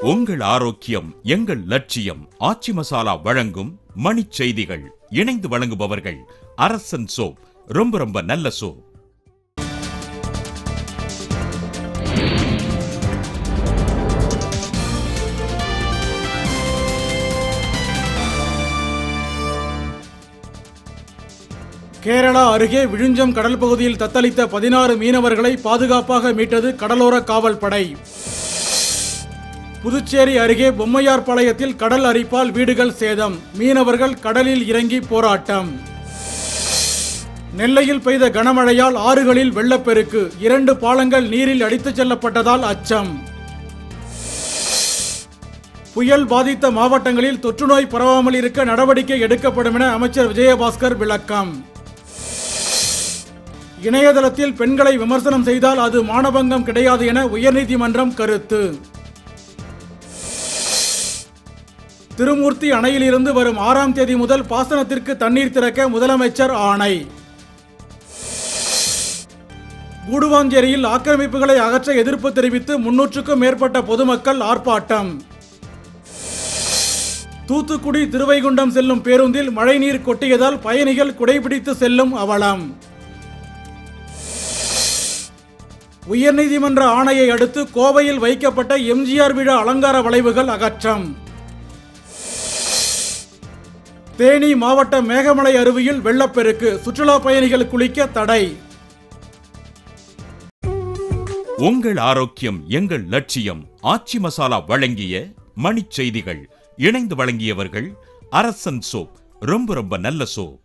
உங்கள் ஆரோக்கியம் எங்கள் லட்சியம் ஆச்சி மசாலா வழங்கும் மணிச் செய்திகள் இணைந்து வழங்குபவர்கள் அரசன் சோப் ரொம்ப ரொம்ப நல்ல சோப் கேரளா அருகே விழுஞ்சம் கடல் பகுதியில் தத்தளித்த பதினாறு மீனவர்களை பாதுகாப்பாக மீட்டது கடலோர காவல் படை புதுச்சேரி அருகே பொம்மையார்பாளையத்தில் கடல் அரிப்பால் வீடுகள் சேதம் மீனவர்கள் கடலில் இறங்கி போராட்டம் நெல்லையில் பெய்த கனமழையால் ஆறுகளில் வெள்ளப்பெருக்கு இரண்டு பாலங்கள் நீரில் அடித்துச் செல்லப்பட்டதால் அச்சம் புயல் பாதித்த மாவட்டங்களில் தொற்றுநோய் பரவாமல் இருக்க நடவடிக்கை எடுக்கப்படும் என அமைச்சர் விஜயபாஸ்கர் விளக்கம் இணையதளத்தில் பெண்களை விமர்சனம் செய்தால் அது மானபங்கம் கிடையாது என உயர்நீதிமன்றம் கருத்து திருமூர்த்தி அணையிலிருந்து வரும் ஆறாம் தேதி முதல் பாசனத்திற்கு தண்ணீர் திறக்க முதலமைச்சர் ஆணை கூடுவாஞ்சேரியில் ஆக்கிரமிப்புகளை அகற்ற எதிர்ப்பு தெரிவித்து முன்னூற்றுக்கும் மேற்பட்ட பொதுமக்கள் ஆர்ப்பாட்டம் தூத்துக்குடி திருவைகுண்டம் செல்லும் பேருந்தில் மழைநீர் கொட்டியதால் பயணிகள் குடைபிடித்து செல்லும் அவலம் உயர்நீதிமன்ற ஆணையை அடுத்து கோவையில் வைக்கப்பட்ட எம்ஜிஆர் விழா அலங்கார வளைவுகள் அகற்றம் தேனி மாவட்ட மேகமலை அருவியில் வெள்ளப்பெருக்கு சுற்றுலா பயணிகள் குளிக்க தடை உங்கள் ஆரோக்கியம் எங்கள் லட்சியம் ஆச்சி மசாலா வழங்கிய மணிச் செய்திகள் இணைந்து வழங்கியவர்கள் அரசன் சோப் ரொம்ப ரொம்ப நல்ல சோப்